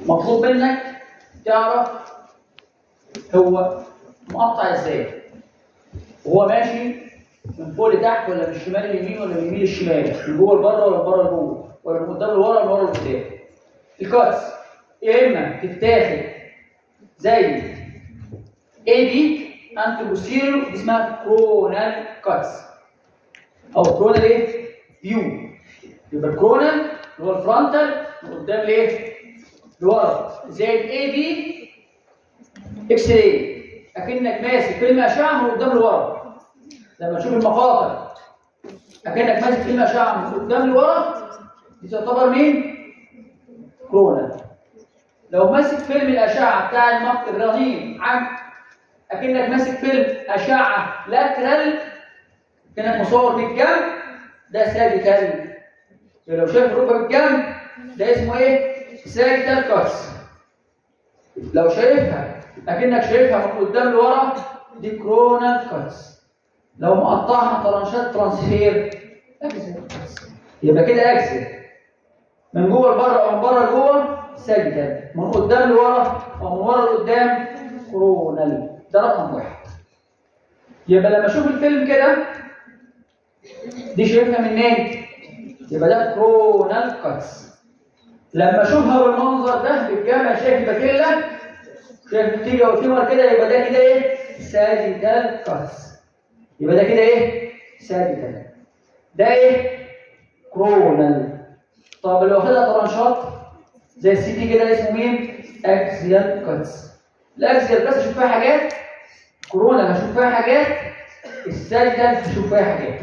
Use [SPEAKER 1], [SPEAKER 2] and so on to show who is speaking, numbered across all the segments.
[SPEAKER 1] مطلوب منك تعرف هو مقطع ازاي وهو ماشي من فوق لتحت ولا من الشمال لليمين ولا من اليمين للشمال من جوه لبره ولا من بره لجوه ولا من قدام لورا ولا من ورا لقدام الكاتس يا اما تتاخد زي اي بي انت بوستيريور دي اسمها كرونال كاتس او كرونال ايه فيو يبقى الكرونال اللي هو الفرونتال من قدام لايه لورا زي الاي بي اكس راي اكنك ماسك فيلم اشعه من قدام لورا لما تشوف المقاطع اكنك ماسك فيلم اشعه من قدام لورا دي تعتبر مين كرونال لو ماسك فيلم الاشعه بتاع المقطع الرهيب عن اكنك ماسك فيلم اشعه لاترال كانك مصور بالجنب ده ساجيتال لو شايف الركبه بالجنب ده اسمه ايه ساجيتال كاتس لو شايفها اكنك شايفها من قدام لورا دي كرونال كاتس لو مقطعها طرنشات ترانسفير اكسل يبقى كده اكسل من جوه لبره او من بره لجوه ساجيتال من قدام لورا او من ورا لقدام كرونال ده رقم واحد يبقى لما اشوف الفيلم كده دي شايفها منين يبقى ده كرونال كاتس لما اشوفها بالمنظر ده بالجامع شايف باكيلا شايف تيجي او تيمر كده يبقى ده كده ايه ساجيتال كاتس يبقى ده كده ايه ساجيتال ده ايه كرونال طب لو واخدها طرنشات زي السي تي كده اسمه مين اكسيال كاتس الاكسيال كاتس اشوف فيها حاجات كورونا هشوف فيها حاجات الساجيتال هشوف فيها حاجات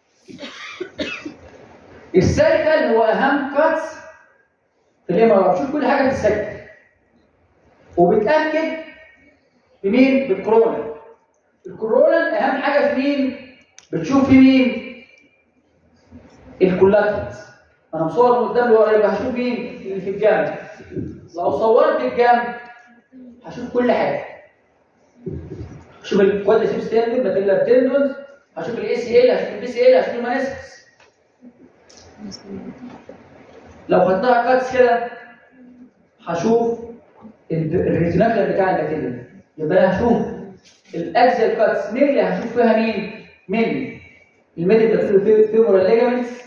[SPEAKER 1] الساجيتال هو اهم كاتس في الام بشوف كل حاجه في الساجيتال وبتاكد بمين بالكورونا الكورونا اهم حاجه في مين بتشوف في مين الكولاترز انا مصور من قدام لورا يبقى هشوف مين اللي في الجنب لو صورت الجنب هشوف كل حاجه هشوف الكوادريسيبس تندون باتيلا تندونز هشوف الاي سي ال هشوف البي سي ال هشوف المانيسكس لو خدتها كاتس كده هشوف الريتيناكلر بتاع الباتيلا يبقى انا هشوف الاكسل كاتس مين اللي هشوف فيها مين مين الميدل باتيلا فيمورال ليجامنتس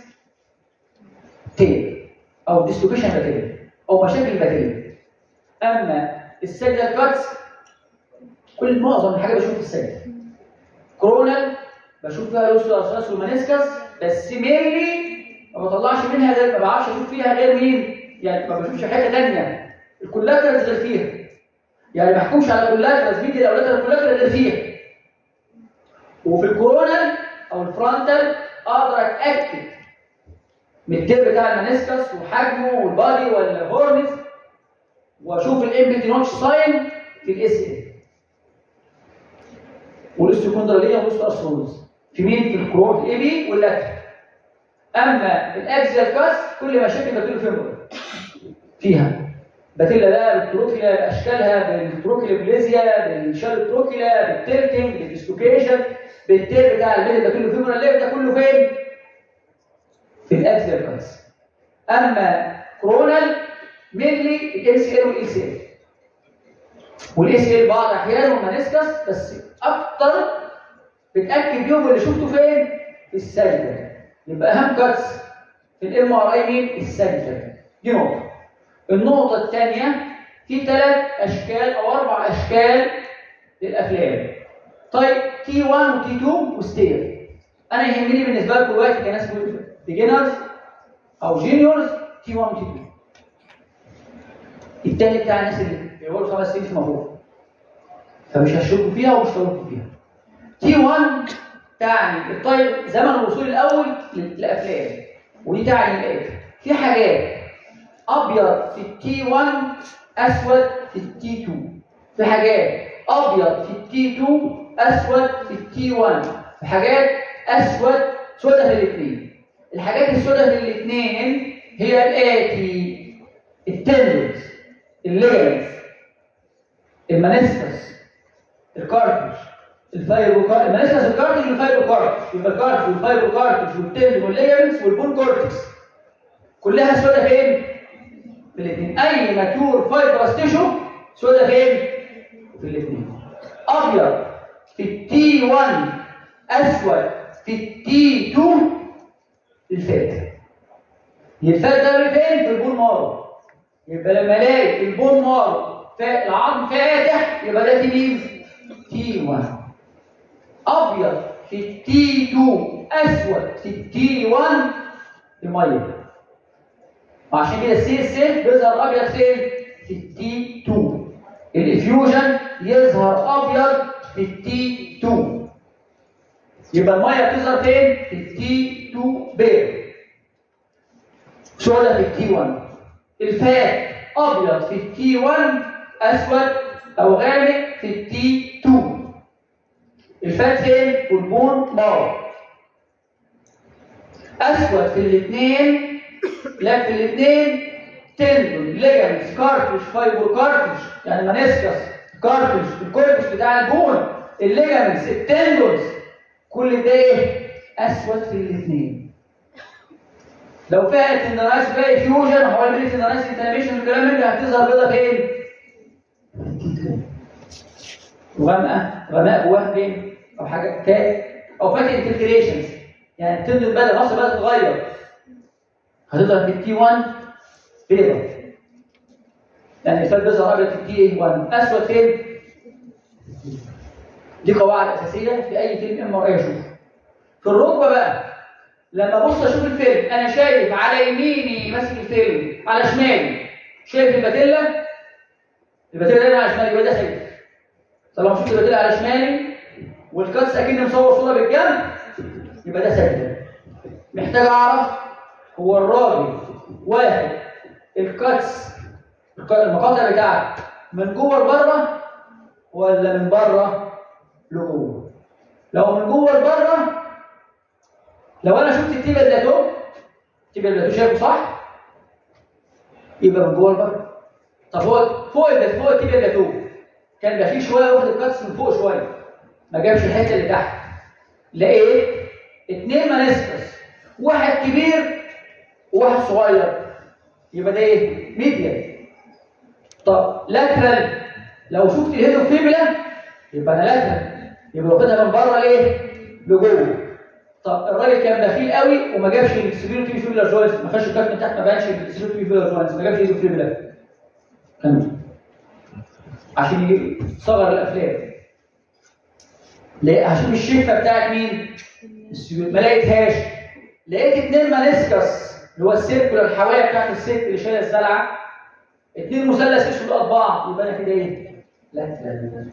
[SPEAKER 1] تيل او ديستوبيشن باتيلا او مشاكل باتيلا اما السجل كاتس كل معظم الحاجه بشوف في السجل كرونال بشوف فيها لوس الارثراس والمانيسكس بس ميرلي ما بطلعش منها غير ما بعرفش اشوف فيها غير مين يعني ما بشوفش حاجه ثانيه الكولاترز غير فيها يعني ما احكمش على كولاترز ميديا او لاترال كولاترز غير فيها وفي الكورونال او الفرونتال اقدر اتاكد من التيب بتاع المانيسكس وحجمه والبادي والهورنز واشوف الامبتي نوتش ساين في الاس ال والاستيكوندراليه والاستاسرونز في مين في الكرو في الاي بي واللاتر اما الاكزيال كاس كل مشاكل باتيلو فيمورال فيها باتيلا بقى بالتروكيلا باشكالها بالتروكيلا بالشالوتروكيلا بالتيرتنج بالديسلوكيشن بالتير بتاع الميدل باتيلو فيمورال ليف ده كله فين في الاكزيال كاس اما كرونال مينلي الاي سي ال والاي سي ال والاي سي ال بعض احيانا والمانيسكس بس اكتر بتاكد بيهم اللي شفته فين في السجده يبقى اهم كاتس في الام ار اي مين السجده دي نقطه النقطه الثانيه في ثلاث اشكال او اربع اشكال للافلام طيب تي 1 وتي 2 وستير انا يهمني بالنسبه لكم دلوقتي كناس بيجنرز او جينيورز تي 1 وتي 2 التاني بتاع الناس اللي بيقولوا خمس سنين في مفروض فمش هشركوا فيها ومش هشركوا فيها تي 1 تعني الطيب زمن الوصول الاول للافلام ودي تعني الاتي في حاجات ابيض في التي 1 اسود في التي 2 في حاجات ابيض في التي 2 اسود في التي 1 في حاجات اسود سوداء في الاثنين الحاجات السوداء في الاثنين هي الاتي التندنز الليجمنتس المانيسكس الكارتج الفايبروكارتج المانيسكس الكارتج والفايبروكارتج يبقى الكارتج والفايبروكارتج والتندن والليجمنتس والبون كورتكس كلها سوداء فين؟ في الاثنين اي ماتور فايبرس تيشو سودا فين في الاثنين ابيض في التي 1 اسود في التي 2 الفات الفات ده فين في البون مارو يبقى لما الاقي البون مارو العظم فاتح يبقى ده تي مين تي 1 ابيض في التي 2 اسود في التي 1 الميه وعشان كده السي اس اف بيظهر ابيض فين في التي 2 الافيوجن يظهر ابيض في التي 2 يبقى الميه بتظهر فين في التي 2 بير سودا في التي 1 الفات ابيض في التي 1 اسود او غامق في التي 2 الفات فين في البون مارو اسود في الاثنين لا في الاثنين تندون ليجمنتس كارتش فايبر كارتش يعني منسكس كارتش الكورتش بتاع البون الليجمنتس التندونز كل ده ايه اسود في الاثنين لو فيها تندرايز فيها فيوجن حوالين تندرايز انترميشن الكلام من ده هتظهر بيضه فين غامقه غماء جواها فين او حاجه كات او فاتي انفلتريشنز يعني التندون بدا مصر بدات تتغير هتظهر في التي 1 بيضه يعني الفات بيظهر ابيض في التي 1 اسود فين دي قواعد اساسيه في اي فيلم ام ار اي اشوفه في الركبه بقى لما ابص اشوف الفيلم انا شايف على يميني ماسك الفيلم على شمالي شايف الباتيلا الباتيلا ده على شمالي يبقى ده سيف طالما شفت الباتيلا على شمالي والكاتس اكني مصور صوره بالجنب يبقى ده سيف محتاج اعرف هو الراجل واحد الكاتس المقاطع بتاعته من جوه لبره ولا من بره لجوه لو من جوه لبره لو انا شفت التيبه بلاتو التيبه بلاتو شايفه صح يبقى من جوه لبره طب هو فوق البلاتو فوق التيبه بلاتو كان بقى فيه شويه واخد الكاتس من فوق شويه ما جابش الحته اللي تحت لقيت اتنين منسكس واحد كبير وواحد صغير يبقى ده ايه ميديا طب لاترال لو شفت الهيدو فيبلا يبقى انا لاترال يبقى واخدها من بره ليه لجوه طب الراجل كان بخيل قوي وما جابش السبيروتي فيبلا جوينتس ما خدش الكات من تحت ما بانش السبيروتي فيبلا جوينتس ما جابش الهيدو فيبلا كان عشان يجي صغر الافلام ليه عشان الشفه بتاعت مين ما لقيتهاش لقيت اتنين مانسكس اللي هو السيركل الحوايه بتاعت السيركل اللي شايله الزلعه اتنين مثلث اسود قد بعض يبقى انا كده ايه لا لا لا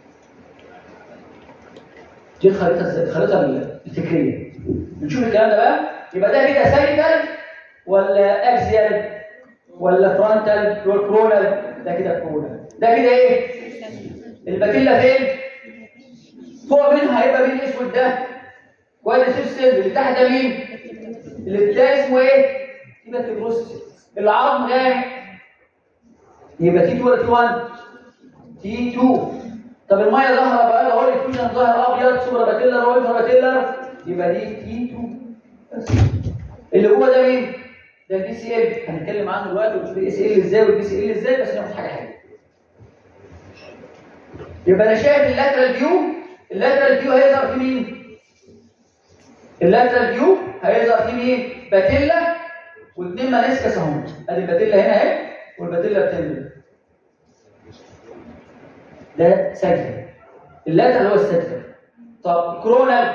[SPEAKER 1] دي الخريطه الخريطه الفكريه نشوف الكلام ده بقى يبقى ده كده سايكل ولا اكزيال ولا فرونتال اللي هو الكرونال ده كده كرونال ده كده ايه الباتيلا فين فوق منها هيبقى مين الاسود ده كويس السيل اللي تحت ده مين اللي ده اسمه ايه يبقى تبروس العظم غامق يبقى تي 2 ولا تي 1 تي 2 طب الميه ظاهره بقى اهو الفيوجن ظاهر ابيض سوبر باتيلر وولفر باتيلر يبقى دي تي 2 بس اللي جوه ده مين ده البي سي ال هنتكلم عنه دلوقتي والبي سي ال ازاي والبي سي ال ازاي بس ناخد حاجه حاجه يبقى انا شايف اللاترال فيو اللاترال فيو هيظهر في مين اللاترال فيو هيظهر في مين باتيلا واثنين مانسكس اهم ادي الباتيلا هنا اهي والباتيلا بتنزل ده سجل اللاترال هو السجل طب كرونال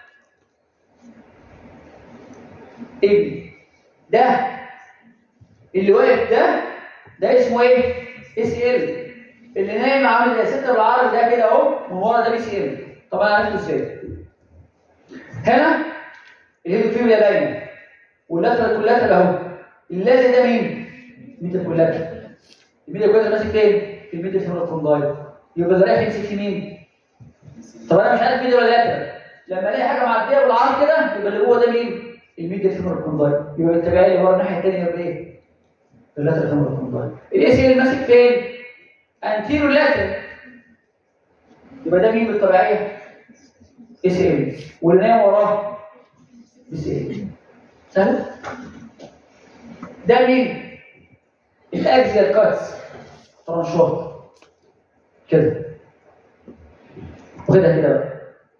[SPEAKER 1] ايه ده اللي واقف ده ده اسمه ايه اس ال اللي نايم عامل زي ستة بالعرض ده كده اهو من ورا ده بي سي ال طبعا عرفته ازاي هنا الهيدو فيبريا باينه واللاترال كولاترال اهو اللازق ده مين ميديا كولاترال الميديا كولاترال ماسك فين في الميديا فيبريا كوندايل يبقى ده رايح يمسك في مين طب انا مش عارف ميديا ولا لاترال لما الاقي حاجه معديه بالعرض كده يبقى اللي جوه ده مين الميديا فيبريا كوندايل يبقى التبعيه اللي ورا الناحيه الثانيه يبقى ايه اللاترال فيبريا كوندايل الاي سي ال ماسك فين انتيرو لاترال يبقى ده مين بالطبيعيه اس ال واللي نايم وراه اس ال سهل ده مين الاكزيال كاتس ترانشات كده واخدها كده بقى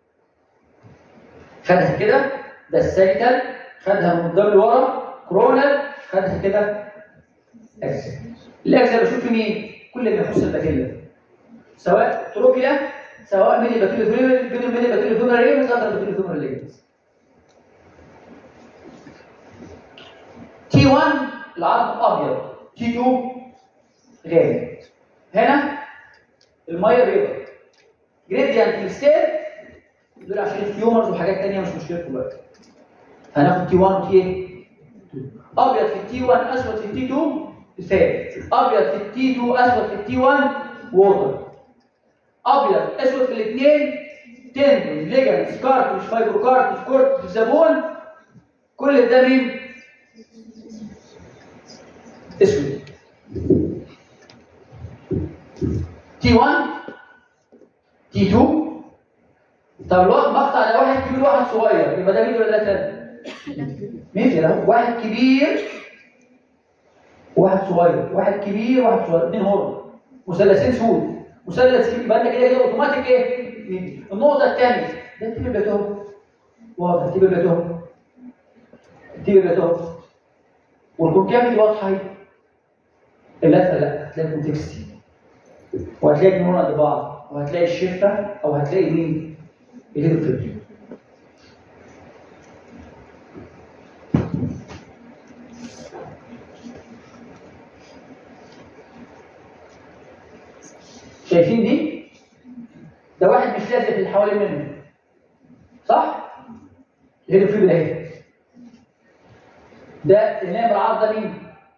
[SPEAKER 1] خدها كده ده السيكل خدها من قدام لورا كرونال خدها كده اكزيال الاكزيال بشوف في مين كل ما يخص الباكيلا سواء تروكيا سواء ميدي باكيلا فيمر بين الميدي باكيلا فيمر ليجمنت قدر باكيلا فيمر ليجمنت تي 1 العرض ابيض تي 2 غامق هنا الميه بيضاء جريديانت ستير دول عشان التيومرز وحاجات ثانيه مش مشكله دلوقتي هناخد تي 1 وتي ايه ابيض في التي 1 اسود في التي 2 ثابت ابيض في التي 2 اسود في التي 1 ووتر ابيض اسود في الاثنين تندون ليجمنتس كارتوش فايبرو كارتوش كورت زبون كل ده مين اسود تي 1 تي 2 طب الوقت مقطع ده واحد كبير واحد صغير يبقى ده مين ولا ده تاني؟ مين اهو واحد كبير واحد صغير واحد كبير واحد صغير اثنين هرم مثلثين سود مثلث كبير يبقى انت كده كده اوتوماتيك ايه؟ النقطه الثانيه ده التيب بلاتو واضح التيب بلاتو التيب بلاتو والكونكافيتي واضحه اهي اللثه لا هتلاقي كونتكستي وهتلاقي النور قد بعض وهتلاقي الشفه او هتلاقي مين؟ الهيدروفيل شايفين دي؟ ده واحد مش لازق في اللي حوالين منه صح؟ الهيدروفيل اهي ده النائب العرض ده مين؟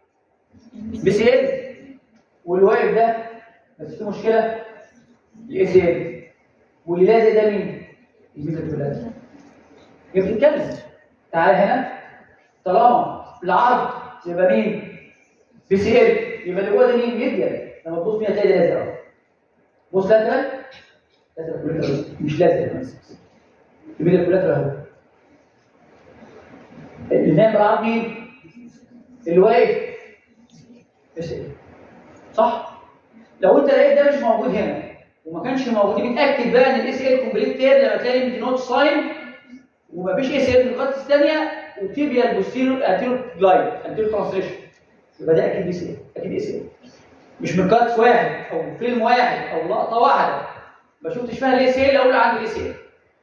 [SPEAKER 1] بسيل واللي واقف ده بس في مشكله الاي سي واللي لازق ده مين؟ الميزوفيلات يبقى بتتكلم تعال هنا طالما العرض يبقى مين؟ بي سي ال يبقى اللي جوه ده مين؟ ميديا لما تبص فيها تلاقي ده لازق اهو بص لاترال لاترال مش لازق الميديا كولاترال اهو النائب العرض مين؟ اللي واقف بس صح؟ لو انت لقيت ده مش موجود هنا وما كانش موجود متاكد بقى ان الاس ال كومبليت تير لما تلاقي انت نوت ساين ومفيش اس ال في الخط الثانيه وتيبيا البوستيريور انتيريور جلايد انتيريور ترانسليشن يبقى ده اكيد بي سي اكيد اس ال مش من كاتس واحد او فيلم واحد او لقطه واحده ما شفتش فيها الاس ال اقول عندي الاس ال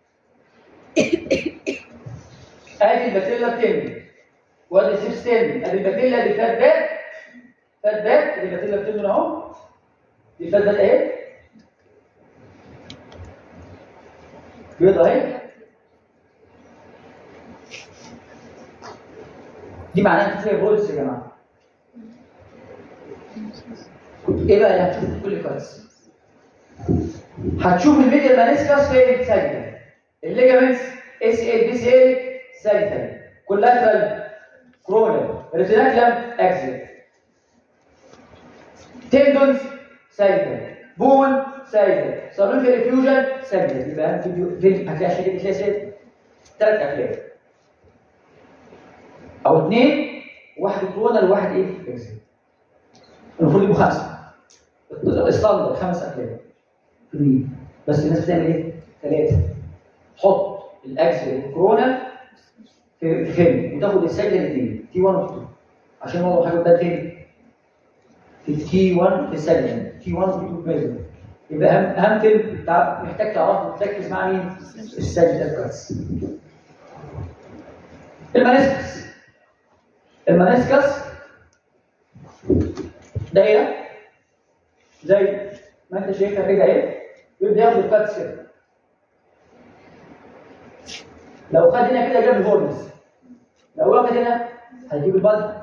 [SPEAKER 1] ادي الباتيلا بتنمي وادي السيبس تنمي ادي الباتيلا دي فات باك فات باك ادي الباتيلا بتنمي اهو دي فات باك اهي بيضة اهي دي معناها فيها بولس يا جماعه ايه بقى اللي هتشوفه في كل كلاس هتشوف الميديال مانيسكاس فين ساجده الليجامنتس اس ال بي سي ال ساجده كولاترال كرونال ريتيناكلم اكسل تندونز ساجده بون ساجده صابون في الفيوجن ساجده يبقى اهم فيديو فيلم هتلاقي شريك تلاقي ست ثلاث افلام او اثنين واحد كرونال وواحد ايه اكسل المفروض يبقوا خمسه الستاندرد خمس افلام في المية بس الناس بتعمل ايه؟ ثلاثه تحط الاكسل والكورونا في فيلم وتاخد السجل الاثنين تي 1 و 2 عشان هو حاجه ده فين؟ في تي 1 في السجل تي 1 و 2 ميزر يبقى اهم اهم فيلم تع- محتاج تعرفه تركز مع مين؟ السجل الكاس المنسكس المنسكس دايره زي ما انت شايفها كده اهي يبدا ياخد الكاتس كده لو خد هنا كده جاب الهورنز لو واخد هنا هيجيب البادي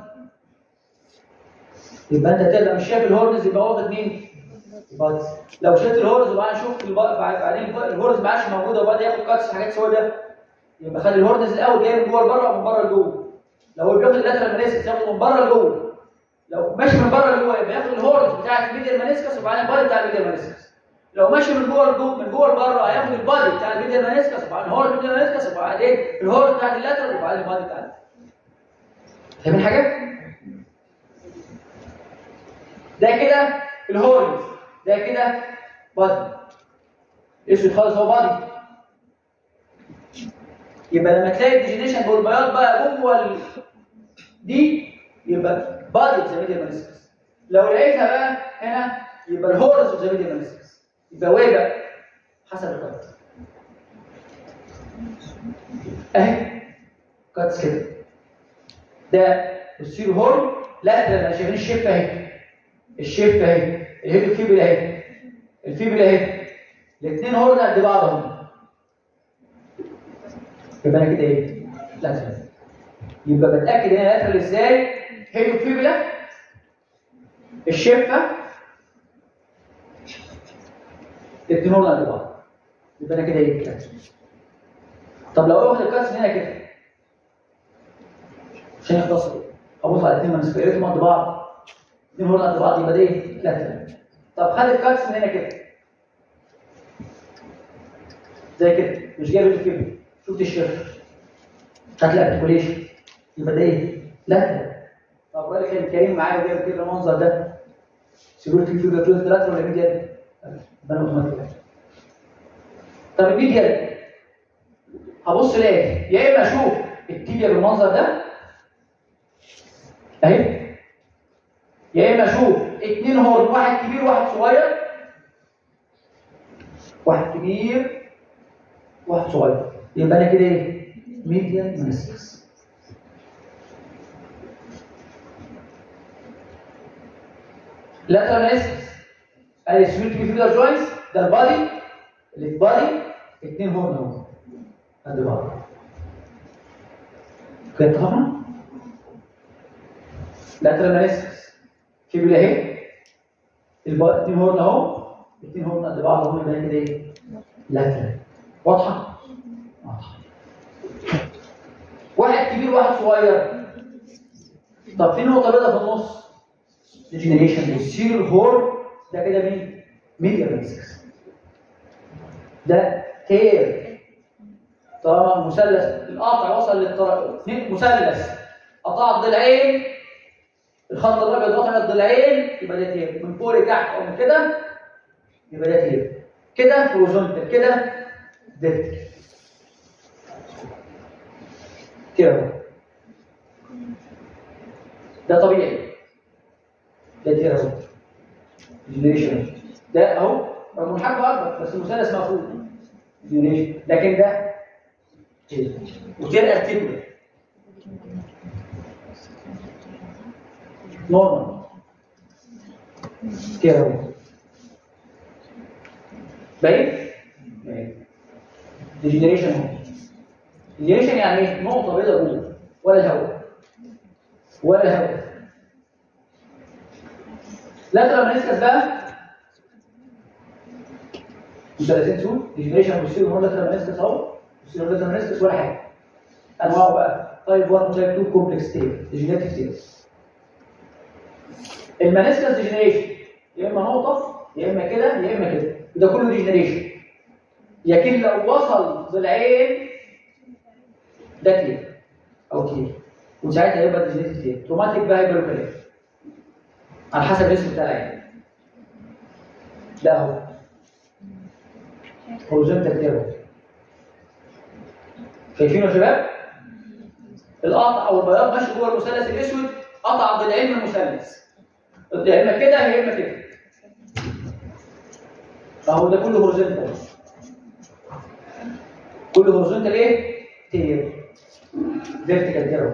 [SPEAKER 1] يبقى انت تبقى مش شايف الهورنز يبقى واخد مين؟ البادي لو شلت الهورنز وبعدين شفت الب- بعد- بعدين الهورنز ما عادش موجوده وبدا ياخد كاتس حاجات سوداء يبقى خد الهورنز الاول جاي من جوه لبره ومن بره لجوه لو هو بياخد اللاترال مانيسكس ياخده من بره لجوه لو ماشي من بره لجوه يبقى ياخد الهورنز بتاع الميديال مانيسكس وبعدين البادي بتاع الميديال مانيسكس لو ماشي من جوه لجوه من جوه لبره هياخد البادي بتاع الميديال مانيسكس وبعدين الهورن الميديال مانيسكس وبعدين الهورن بتاع اللاترال وبعدين البادي بتاع فاهمين حاجه؟ ده كده الهورنز ده كده بادي اسود خالص هو بادي يبقى لما تلاقي الديجينيشن بالبياض بقى جوه ال... دي يبقى بادي زي ميديا مانسكس لو لقيتها بقى هنا يبقى الهورس زي ميديا مانسكس يبقى وايه بقى حسب الكات اهي كاتس كده ده السير هورن لا ده انا شايفين الشيف اهي الشيف اهي الهيد فيبل اهي الفيبل اهي الاثنين هورن قد بعض اهم يبقى انا كده ايه لاترال يبقى بتاكد هنا لاترال ازاي هيدو فيبلا الشفه التنور قد بعض يبقى انا كده ايه لاترال طب لو واخد الكاس هنا كده عشان يخلص ابص على الاثنين منسكيرتهم قد بعض الاثنين هورن قد بعض يبقى ده ايه لاترال طب خد الكاس من هنا كده زي كده مش جايب الفيبلا شفت الشرف هتلاقي ارتكوليشن يبقى ده ايه؟ لا طب بالك الكريم معايا وجايب كده المنظر ده سيبورتي فيجر كلوز ثلاثه ولا ميديال؟ يبقى انا اوتوماتيك طب الميديال هبص الاقي يا اما اشوف التيبيا بالمنظر ده اهي يا اما اشوف اتنين هورن واحد كبير وواحد صغير واحد كبير واحد صغير يبقى انا كده ايه ميديان منسكس لاترال منسكس ادي سويت فيلر جوينتس ده البادي اللي في بادي اثنين هورن اهو قد بعض كده طبعا لاترال منسكس كبير اهي البادي اثنين هورن اهو اثنين هورن قد بعض اهو يبقى كده ايه لاترال واضحه واضحه واحد كبير واحد صغير طب في نقطه بيضاء في النص ديجنريشن السير هور ده كده مين ميديا منسكس ده تير طالما المثلث القطع وصل للطرف مثلث قطع الضلعين الخط الابيض قطع الضلعين يبقى ده تير من فوق لتحت او من كده يبقى ده تير كده هوريزونتال كده فيرتيكال كده ده طبيعي ده تير اهو جنريشن ده اهو رغم حجمه اكبر بس المثلث مقفول جنريشن لكن ده تير وتير ارتيكولر نورمال تير اهو باين؟ باين ديجنريشن اهو ديجنريشن يعني ايه؟ نقطة بيضاء جوه ولا هواء ولا هواء لاترال منسكس بقى مثلثين سود ديجنريشن والسير هو لاترال منسكس اهو والسير لاترال منسكس ولا حاجة انواعه بقى تايب 1 وتايب 2 كومبلكس تيل ديجنريتيف تيل المنسكس ديجنريشن يا اما نقطة يا اما كده يا اما كده وده كله ديجنريشن لكن لو وصل ضلعين ده كلير او كلير وساعتها يبقى ديجنريتيف كلير اوتوماتيك بقى يبقى له كلام على حسب الاسم بتاع العين ده اهو هوريزونتال كلير اهو شايفينه يا شباب القطع او البياض ماشي جوه المثلث الاسود قطع ضلعين من المثلث يا اما كده يا اما كده فهو ده كله هوريزونتال كله هوريزونتال ايه تير فيرتيكال تير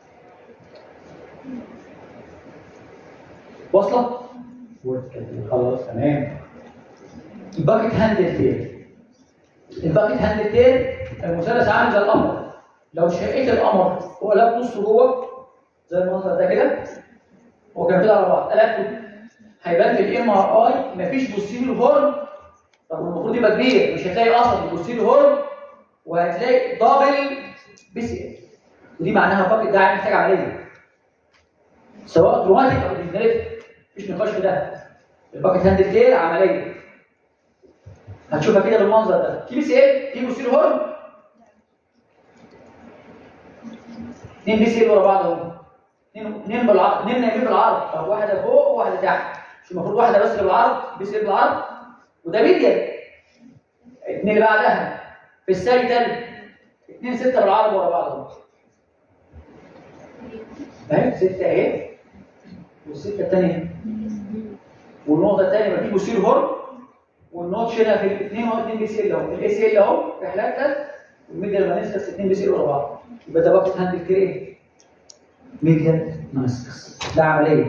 [SPEAKER 1] واصله فيرتيكال تير خلاص تمام الباكت هاندل تير الباكت هاندل تير المثلث عامل زي القمر لو شقيت القمر هو قلب نصه جوه زي المنظر ده كده هو كان كده على بعض قلبته هيبان في الام ار اي مفيش بوستيريور هورن طب المفروض يبقى كبير مش هتلاقي اصلا البوستيريور هورن وهتلاقي دبل بي سي ودي معناها فقط ده محتاج عمليه سواء تروماتيك او ديجنريتيف مفيش نقاش في ده الباكت هاند كلير عمليه هتشوفها كده بالمنظر ده في بي سي ال في بوستيريور هورن اثنين بي سي ال ورا بعض اهو اثنين اثنين بالعرض اثنين نايمين بالعرض طب واحده فوق وواحده تحت مش المفروض واحده بس اللي بالعرض بي سي ال بالعرض وده ميديال اثنين اللي بعدها في السايتال اثنين سته بالعرض ورا بعض اهو اهي سته اهي والسته الثانيه والنقطه الثانيه مفيش بوستير هورن والنوتش هنا في الاثنين هو 2 بي سي ال اهو الاي سي ال اهو في حلقتك والميديال مانيسكس 2 بي سي ال ورا بعض يبقى ده باكت هاند كتير ايه؟ ميديال مانيسكس ده عمليه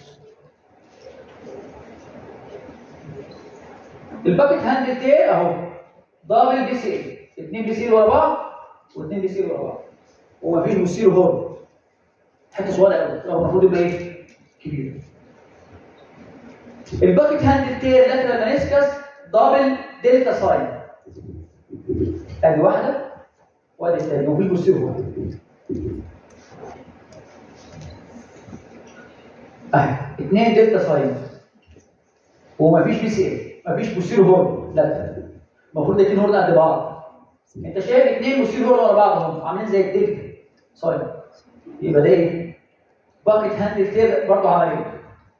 [SPEAKER 1] الباكت هاند تير اهو دبل بي سي ال 2 بي سي ال ورا بعض و2 بي سي ال ورا بعض ومفيش بوستير هورن حته صغيره قوي هو المفروض يبقى ايه؟ كبير الباكت هاند تير لاترال مانيسكس دبل دلتا ساين ادي واحده وادي الثانيه وفي بوستير هورن اهي اثنين دلتا ساين ومفيش بي سي ال مفيش بوستير هورن لا المفروض الاثنين هورن قد بعض انت شايف اثنين بوستير هورن ورا بعض اهم عاملين زي الدلتا ساين يبقى ده ايه؟ باكت هاند تير برضه عمليه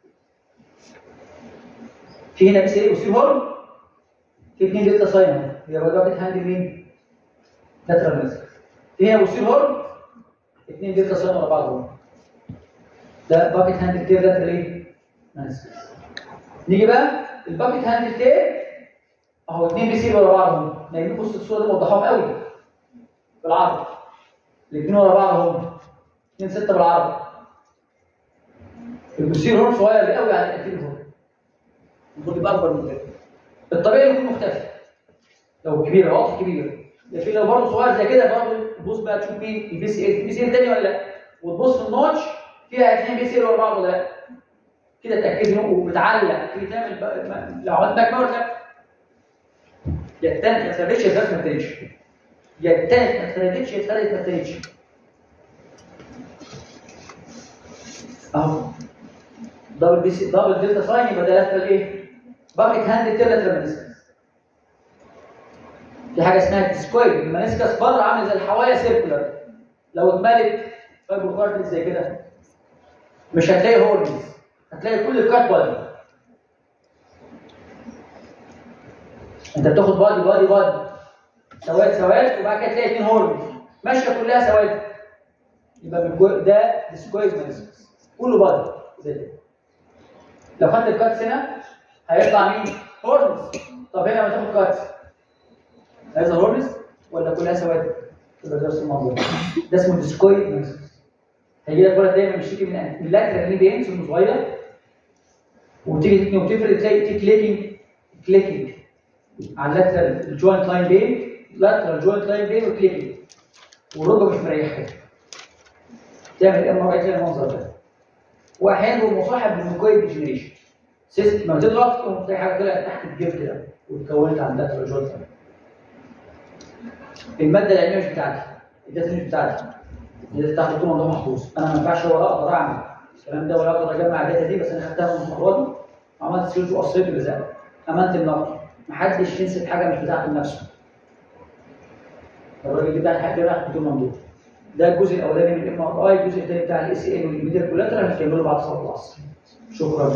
[SPEAKER 1] في هنا بي سي ال بوستير هورن في اثنين دلتا ساين يبقى باكت هاند مين؟ لاترال ماسك في هنا بوستير هورن اثنين دلتا ساين ورا بعض اهو ده باكت هاند تير لاترال ايه؟ ماسك نيجي بقى الباكت هاند تير اهو اثنين بي سي ورا بعض اهو نايمين بص الصوره دي موضحاهم قوي بالعرض الاثنين ورا بعض اهو اثنين سته بالعرض البوستير هورن صغير قوي عن الاثنين هورن المفروض يبقى اكبر من كده الطبيعي يكون مختفي لو كبير عقد كبير لكن لو برضه صغير زي كده برضه تبص بقى تشوف مين البي سي ال البي سي ال تاني ولا لا وتبص في النوتش فيها اثنين بي سي ال ورا بعض ولا لا كده تاكد انه وبتعلق تيجي تعمل بقى- لو عملت باك باور لا يا التالت ما اتفردتش يا التالت ما اتفردتش يا التالت ما اتفردتش يا التالت ما اتفردتش اهو دبل بي سي دبل دلتا ساين يبقى ده لاترال ايه؟ باكت هاند تير لاترال مانيسكس في حاجه اسمها ديسكويد المانيسكس بره عامل زي الحوايا سيركولار لو اتملت فايبر كارتلز زي كده مش هتلاقي هورنز هتلاقي كل الكات بادي انت بتاخد بادي بادي بادي سواد سواد وبعد كده تلاقي اتنين هورنز ماشيه كلها سواد يبقى من جوه ده ديسكويد مانيسكس كله بادي زي ده لو خدت الكاتس هنا هيطلع مين؟ هورنز طب هنا لما تاخد كاتس هيظهر هورنز ولا كلها سواد؟ يبقى ده نفس الموضوع ده اسمه ديسكويد مانيسكس هيجي لك ولد دايما بيشتكي من من اللاترال بين سنه صغير وتيجي تتني وتفرد تلاقي في كليكنج كليكنج على اللاترال الجوينت لاين بين لاترال جوينت لاين بين وكليكنج والركبه مش مريحه تعمل ام ار اي تلاقي المنظر ده واحيانا هو مصاحب بالميكويد ديجنريشن سيست لما تضغط تقوم تلاقي حاجه طلعت تحت الجلد كده واتكونت على اللاترال جوينت لاين الماده العلميه مش بتاعتي الداتا مش بتاعتي الداتا بتاعتي طول عمرها محفوظ انا ما ينفعش ولا اقدر اعمل الكلام ده ولا اقدر اجمع الداتا دي بس انا خدتها من المحاضرات دي وعملت سيرش وقصيت الجزاء امانه النقل محدش ينسب حاجه مش بتاعته لنفسه الراجل بتاع الحاجه راح بدون ممدوح ده الجزء الاولاني من الام ار اي الجزء الثاني بتاع الاي سي ان والميديال كولاترال هنكمله بعد صلاه العصر شكرا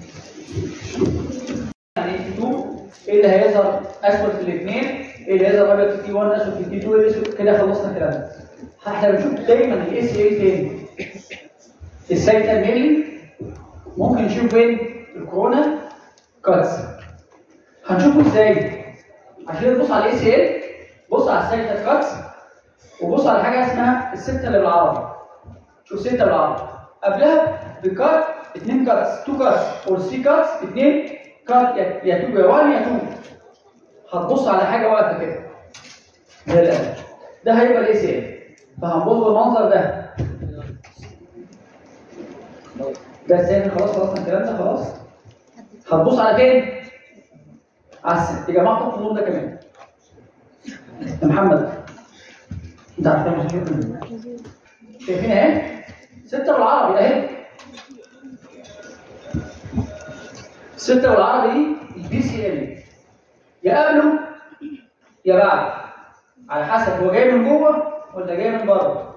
[SPEAKER 1] يعني تو ايه اللي هيظهر اسود في الاثنين ايه اللي هيظهر ابيض في تي 1 اسود في تي 2 إيه اللي أسود- كده خلصنا كلامنا احنا بنشوف دايما الاي سي اي تاني السايتال ميلي ممكن نشوف فين الكورونا كاتس هنشوفه ازاي عشان نبص على الاي سي ال بص على السايتال كاتس وبص على حاجه اسمها السته اللي بالعربي شوف سته بالعربي قبلها بكات اثنين كاتس تو كاتس او ثري كاتس اثنين كات يا يا تو يا 1 يا 2 هتبص على حاجه واقفه كده زي القلم ده هيبقى الاي سي ال فهنبص بالمنظر ده بس احنا خلاص خلصنا الكلام ده خلاص هتبص على فين؟ على الست يا جماعه طب النور ده كمان يا محمد انت عارف تعمل شايفين شايفين اهي ستة بالعربي اهي ستة بالعربي دي البي سي ال يا قبله يا بعد على حسب هو جاي من جوه ولا جاي من بره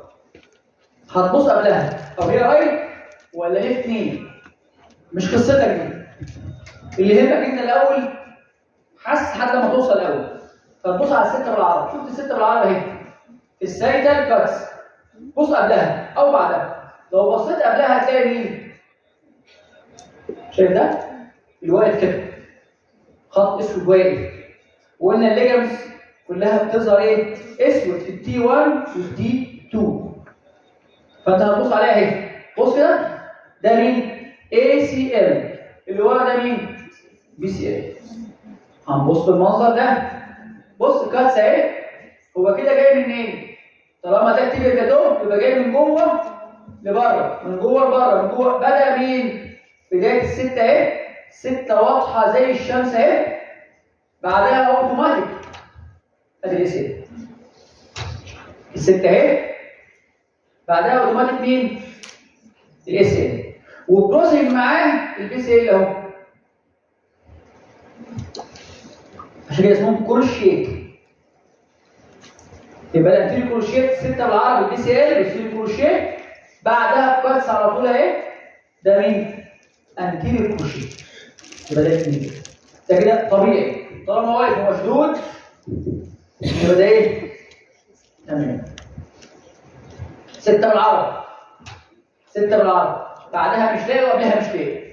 [SPEAKER 1] هتبص قبلها طب هي رايت ولا ليفت نيم مش قصتك دي اللي يهمك انت الاول حس لحد لما توصل الاول فتبص على السته بالعربي شفت السته بالعربي اهي السيتال كاتس بص قبلها او بعدها لو بصيت قبلها هتلاقي مين شايف ده اللي واقف كده خط اسود واقف وقلنا الليجمز كلها بتظهر ايه اسود في التي 1 والتي 2 فانت هتبص عليها اهي بص كده ده مين اي سي ال اللي ورا ده مين بي سي ال هنبص بالمنظر ده بص الكاتس اهي هو كده جاي منين طالما ده التيبيا كاتو يبقى جاي من جوه لبره من جوه لبره من جوه بدا مين بدايه السته اهي سته واضحه زي الشمس اهي بعدها اوتوماتيك ادي الاس السته اهي بعدها اوتوماتيك مين الاس ال والكروسنج معاه البي سي ال اهو عشان كده اسمهم كروشيت يبقى الانتيري كروشيت سته بالعربي البي سي ال بيصير كروشيت بعدها بكاتس على طول اهي ده مين؟ انتيري كروشيت يبقى ده اتنين ده كده طبيعي طالما واقف ومشدود يبقى ده ايه؟ تمام ستة بالعربي ستة بالعربي بعدها مش لاقي وقبلها مش لاقي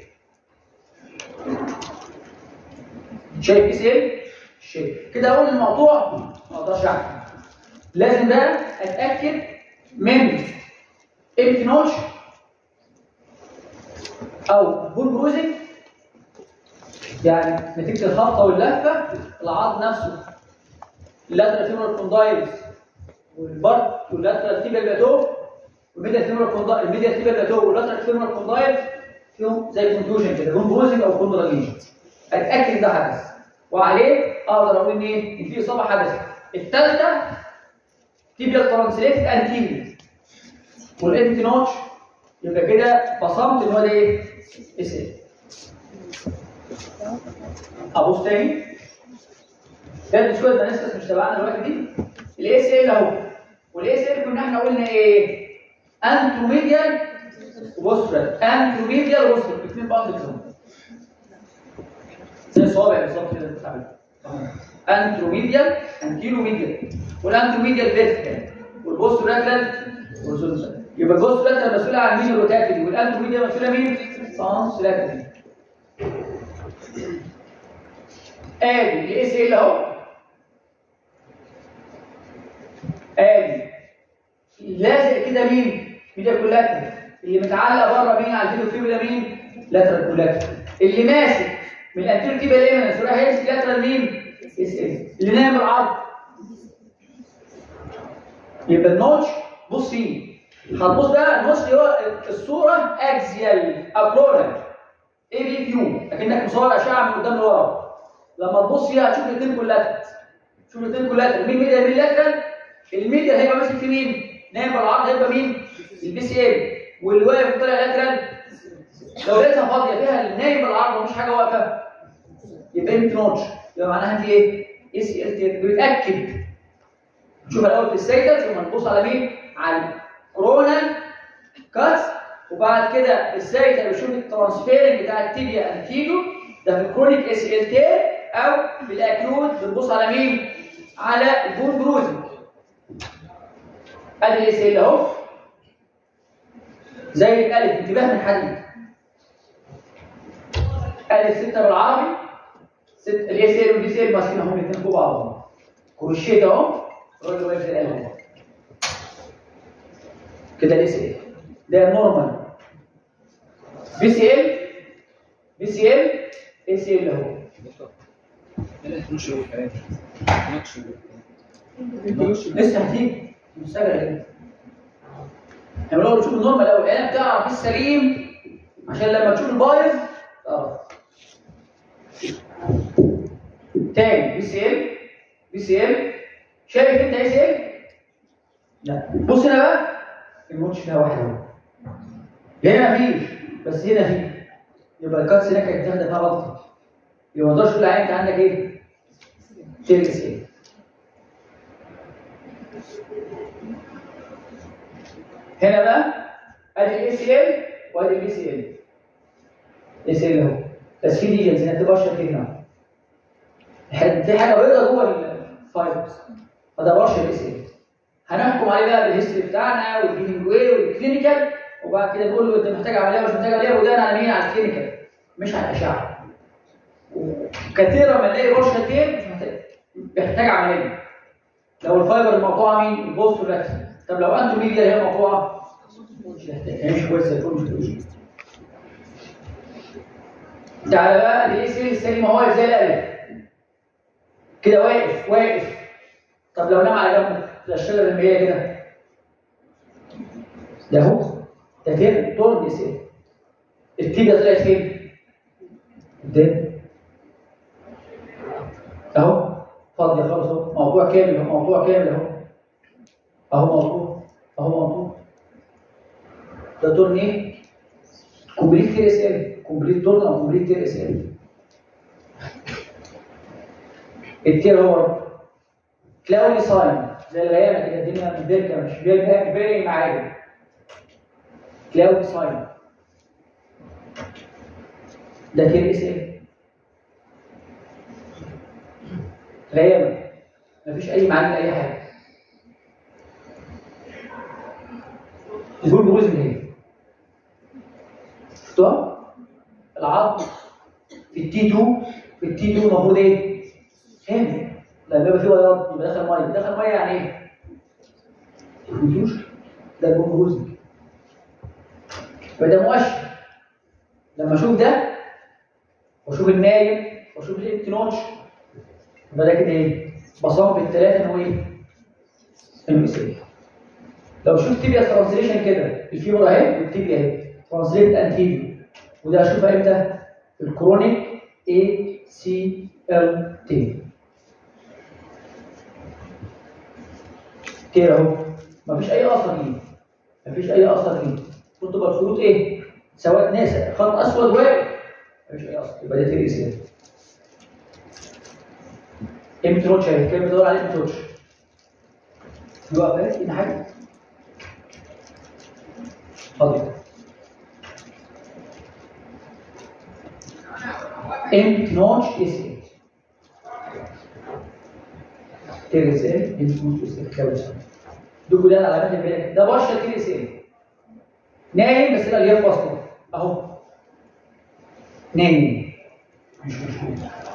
[SPEAKER 1] شايف بي سي شايف كده اقول الموضوع ما اقدرش احكم لازم بقى اتاكد من امتي نوتش او بول بروزنج يعني نتيجه الخبطه واللفه العظم نفسه اللاترال فيمورال كوندايلز والبارت واللاترال تيبيال باتو والميديال فيمورال كوندايلز الميديال تيبيال باتو واللاترال فيمورال كوندايلز فيهم زي كونتوجن كده بون بروزنج او كوندرال ليجن اتاكد ان ده حدث وعليه اقدر اقول ان ايه ان في اصابه حدثت الثالثه تيبيال ترانسليتد انتيريور والانتي نوتش يبقى كده بصمت ان هو ده ايه اس ايه ابص تاني ده الديسكويد مانيسكس مش تبعنا دلوقتي دي الاس ال اهو والاس ال كنا احنا قلنا ايه انتروميديال وبوسترال انتروميديال وبوسترال الاثنين بعض كده زي الصوابع بالظبط كده بتتعمل انتروميديال انتيروميديال والانتروميديال فيرتيكال والبوست لاترال هوريزونتال يبقى البوست لاترال مسؤول عن مين الروتاتري والانتروميديال مسؤول عن مين ترانس لاترال ادي الاس ال اهو ادي لازق كده مين ميديا كولاترال اللي متعلق بره مين على الفيديو فيبولا مين لاترال كولاترال اللي ماسك من الانتيريور تيبيال ايمنس وراح يمسك لاترال مين اس اس اللي نايم العرض يبقى النوتش بص فيه هتبص بقى النوتش اللي هو الصوره اكزيال ابرونال اي بي فيو اكنك مصور اشعه من قدام لورا لما تبص فيها هتشوف الاثنين كولاترال شوف الاثنين كولاترال مين ميديا مين لاترال الميديا هيبقى ماسك في مين نايم العرض هيبقى مين البي سي ام واللي واقف طالع لاترال لو لقيتها فاضيه فيها النايم العرض ومش حاجه واقفه يبقى انت نوتش يبقى معناها دي ايه اس ال تي بيتاكد نشوف الاول في السيتس ثم نبص على مين على الكورونال كاتس وبعد كده السيتس بيشوف الترانسفيرنج بتاع التيبيا انتيجو ده في الكرونيك اس ال تي او في الاكيوت بنبص على مين على البون بروزنج ادي الاس ال اهو زي الالف انتباه من الحديد الف 6 بالعربي ست الاس ال والبي سي ال ماسكين هم الاثنين فوق بعضهم كروشيت اهو الراجل واقف في القلب كده الاس ال ده نورمال بي سي ال بي سي ال اي سي ال اهو لسه هتيجي مستقبل احنا بنقول نشوف النورمال الاول انا بتعرف السليم عشان لما تشوف البايظ تعرف تاني بي سي ال بي سي ال شايف انت اي سي ال؟ لا بص هنا بقى الموتش فيها واحد اهو هنا مفيش بس هنا في يبقى الكاتس هناك كانت تاخد فيها غلطه يبقى ما تقدرش تقول عليها انت عندك ايه؟ شيل سي ال هنا بقى ادي الاي سي ال وادي البي سي ال اي سي ال اهو بس في ليجنز هنا تبقى شكل هنا في حاجه بيضاء جوه الفايبرز فده بارشل اس ال هنحكم عليه بقى بالهيستوري بتاعنا والجيفنج واي والكلينيكال وبعد كده نقول له انت محتاج عمليه مش محتاج عمليه وده على مين على الكلينيكال مش على الاشعه كثيرا ما نلاقي بارشل تيل مش محتاج بيحتاج عمليه لو الفايبر المقطوعه مين البوست والركس طب لو انتو ميديا هي مقطوعه مش محتاج هي مش كويسه يكون مش كويسه تعالى بقى الاي سي السليمه هو زي الالف كده واقف واقف طب لو نام على جنبه زي الشجره المائيه كده ده هو ده كده طول دي سي التيبيا طلعت فين؟ قدام اهو فاضيه خالص اهو موضوع كامل اهو موضوع كامل اهو اهو موضوع اهو موضوع ده تورن ايه؟ كومبليت كير اس ال كومبليت تورن او كومبليت كير اس ال التير هو كلاودي ساين زي الغيامه كده الدنيا مدركه مش باين باين معايا كلاودي ساين ده كير اس ال غيامه مفيش اي معلومه اي حاجه دول بروز من هنا شفتوها العظم في التي 2 في التي 2 المفروض ايه هنا لما يبقى فيه بياض يبقى دخل ميه دخل ميه يعني ايه مفيش ده البوم بروز فده مؤشر لما اشوف ده واشوف النايم واشوف الامتنوتش يبقى ده كده ايه بصام بالثلاثه ان هو ايه المثالي لو شفت تيبيا ترانسليشن كده الفيبر اهي والتيبيا اهي ترانسليت انتيبيا وده اشوفها امتى الكرونيك اي سي ال تي كده اهو مفيش اي اثر ليه مفيش اي اثر ليه تبقى الخطوط ايه سواء ناسا خط اسود واقف مفيش اي اثر يبقى ده تيبيا سي امتروتش اهي كده بدور عليه امتروتش يقف اهي هنا حاجه فاضي ام نوتش اس ال تير اس ال ام نوتش اس ال كلاوس دول كلها العلامات اللي بالك ده بشر تير اس ال نايم بس الالياف واصله اهو نايم مش مشكله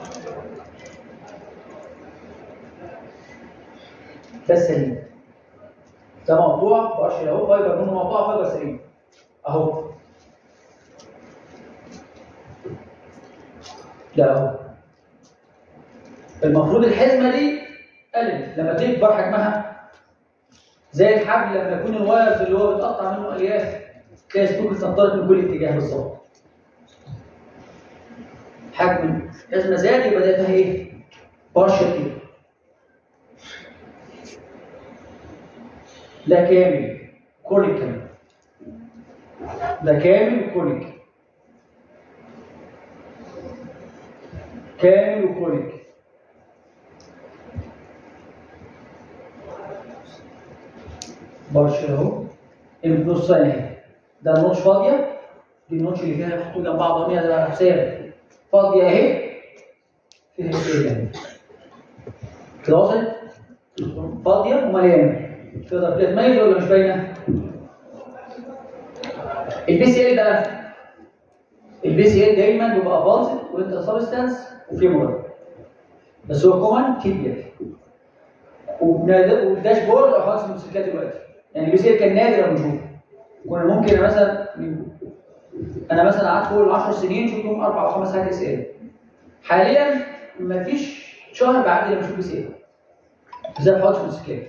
[SPEAKER 1] ده السليم ده موضوع بقشر اهو فايبر منه موضوع فايبر سليم اهو ده اهو المفروض الحزمه دي قلت لما تكبر حجمها زي الحبل لما يكون الوايرز اللي هو بيتقطع منه الياف تلاقي سلوك اتنطرت من كل اتجاه بالظبط حجم الحزمه زاد يبقى ده ايه؟ بارشل كده ده كامل كونيك كمان ده كامل كونيك كامل وكونيك برش اهو النص اهي ده النوتش فاضيه دي النوتش اللي فيها يحطوا جنب بعض اهي ده حساب فاضيه اهي فيها ايه يعني كده وصلت فاضيه ومليانه تقدر كده تميز ولا مش باينه؟ البي سي ال بقى البي سي ال دايما بيبقى فالسد وانت سبستانس وفيمورال بس هو كومن تيبيال والداشبورد او حوادث الموتوسيكلات دلوقتي يعني البي سي ال كان نادر لما نشوفه كنا ممكن مثلا انا مثلا قعدت فوق ال 10 سنين شفتهم اربع او خمس حاجات سي ال حاليا مفيش شهر بعد لما اشوف بي سي ال بالذات حوادث الموتوسيكلات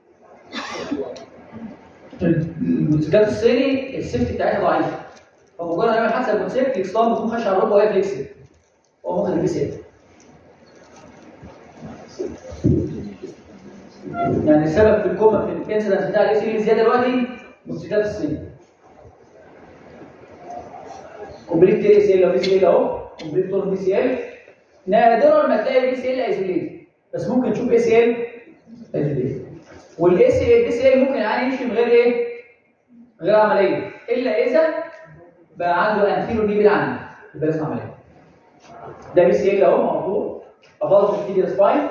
[SPEAKER 1] الموتوسيكلات الصيني السيفتي بتاعتها ضعيفه فمجرد ما يعمل حادثه الموتوسيكل الاكسلام بيكون خش على الركبه وهي فليكسبل هو ممكن البي سي يعني السبب في الكوما في الانسيدنس بتاع الاي سي زياده دلوقتي موتوسيكلات الصيني كومبليت تي سي ال او بي سي ال اهو كومبليت تور بي سي ال نادرا ما تلاقي بي سي ال ايزوليت بس ممكن تشوف اي سي ال ايزوليت والاي سي ال بي سي ال ممكن يعني يمشي من غير ايه؟ غير عمليه الا اذا بقى عنده انتيرو نيبل عنه يبقى لازم عمليه ده بي سي ال اهو مقطوع اباظ الفيديو سباين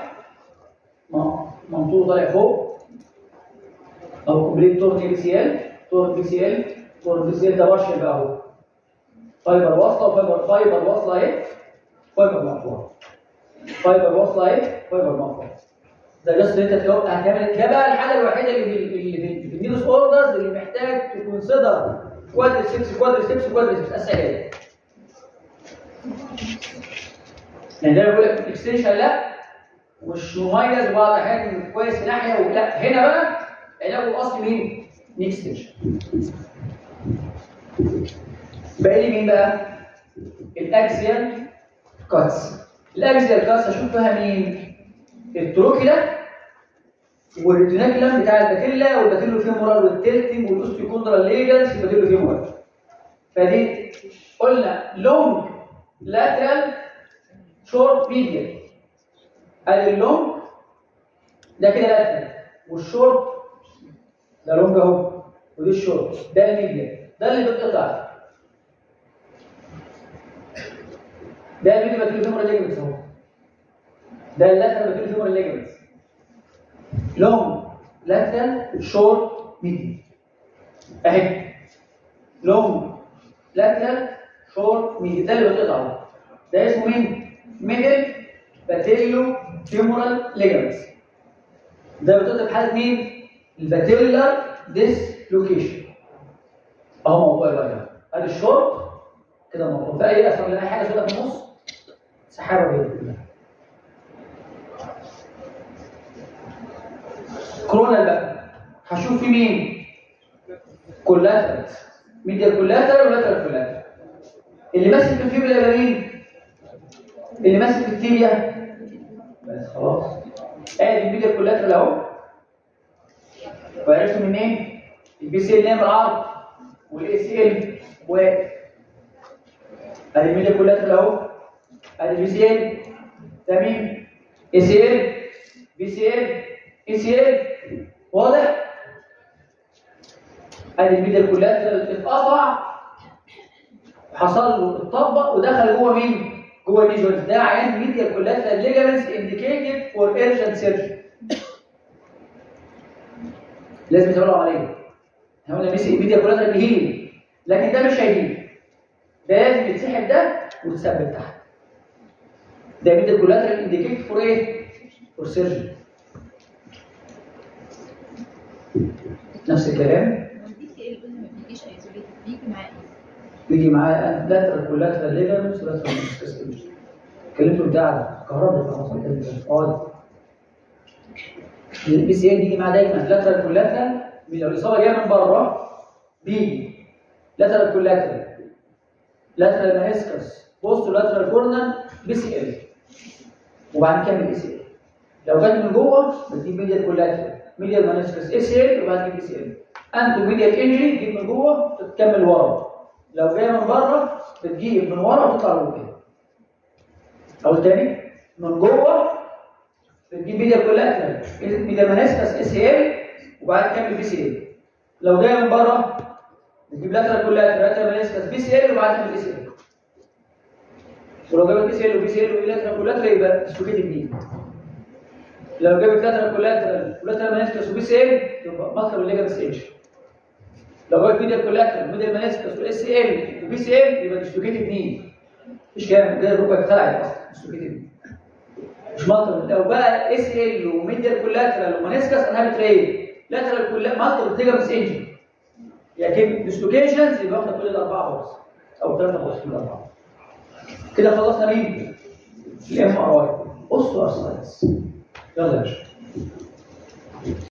[SPEAKER 1] منطوق طالع فوق او كومبليت تورن بي سي ال تورن بي سي ال تورن بي سي ال ده بارشل بقى اهو فايبر واصله وفايبر فايبر واصله اهي فايبر مقطوع فايبر واصله اهي فايبر مقطوع ده جاست انت تقول هتعمل ده بقى الحاله الوحيده اللي في اللي في, في النيوز اوردرز اللي محتاج تكونسيدر كوادريسبس كوادريسبس كوادريسبس اسهل يعني ده بيقول لك الاكستنشن لا مش مميز وبعض الاحيان كويس في ناحيه ولا هنا بقى علاجه الاصلي مين؟ اكستنشن باقي لي مين بقى؟ الاكسيال كاتس الاكسيال كاتس هشوف فيها مين؟ التروكيلا والريتيناكلم بتاع الباتيلا والباتيلو فيمورال والتلتم والاوستيوكوندرال ليجنس الباتيلو فيمورال فدي قلنا لونج لاترال شورت ميديال ادي اللونج ده كده لاترال والشورت ده لونج اهو ودي الشورت ده الميديال ده اللي بيتقطع ده الميديال باتيلو فيمورال ليجنس اهو ده اللاترال باتيلو فيمورال ليجنس لونج لاترال شورت ميديال اهي لونج لاترال شورت ميديال ده اللي بتقطعه ده اسمه مين؟ ميدل باتيلو فيمورال ليجامنتس ده بتقطع في حاله مين؟ الباتيلر ديسلوكيشن اهو موضوع بقى ده ادي الشورت كده موضوع بقى ايه اصلا لنا حاجه سوداء في النص سحابه كده كلها كورونا بقى هشوف في مين كولاترال ميديال كولاترال ولاترال كولاترال اللي ماسك في الفيبرا يبقى مين اللي ماسك في التيبيا بس خلاص ادي الميديال كولاترال اهو وعرفتوا منين البي سي ال نام العرض والاي سي ال واقف ادي الميديال كولاترال اهو ادي البي سي ال ده مين اي سي ال بي سي ال اي سي ال واضح ادي الميديال كولاترال اتقطع حصل له اتطبق ودخل جوه مين جوه الليجونز ده عين ميديال كولاترال ليجامنتس انديكيتد فور ايرجنت سيرجري لازم تعملوا عمليه احنا قلنا ميديال كولاترال هيل لكن ده مش هيهيل ده لازم يتسحب ده وتثبت تحت ده ميديال كولاترال انديكيتد فور ايه فور سيرجري نفس الكلام بيجي معاه لاترال كولاترال ليجامنتس ولاترال ميسكس اتكلمتوا بتاع على كهرباء خلاص اقعد البي سي ال بيجي معاه دايما لاترال كولاترال لو الاصابه جايه من بره بيجي لاترال كولاترال لاترال مانيسكس بوست لاترال كورنر بي سي ال وبعدين كمل اي سي ال لو جت من جوه بتجيب ميديال كولاترال ميديال مانيسكس اي سي ال وبعدين بي سي ال انتو ميديال انجري تجيب من جوه تكمل ورا لو جايه من بره بتجيب من ورا وتطلع لجوه كده اقول تاني من جوه بتجيب ميديال كولاترال ميديال مانيسكس اس ال وبعدين تكمل بي سي ال لو جايه من بره بتجيب لاترال كولاترال لاترال مانيسكس بي سي ال وبعدين تكمل بي سي ال ولو جابت بي سي ال وبي سي ال ولاترال كولاترال يبقى ديسلوكيتد ني لو جابت لاترال كولاترال ولاترال مانيسكس وبي سي ال يبقى مطلب الليجامنت ستيج لو جابت ميديال كولاترال ميديال مانيسكس والاس ال وبي سي ال يبقى ديسلوكيتد ني مفيش كلام ده الركبه اتخلعت اصلا ديسلوكيتد مش مطلب لو بقى اس ال وميديال كولاترال ومانيسكس انا بتريد لاترال كولاترال مطلب الليجامنت انجن لكن ديسلوكيشنز يبقى واخده كل الاربعه بورس او ثلاثه بورس من الاربعه كده خلصنا مين؟ الام ار اي اوستو ارثرايتس يلا يا باشا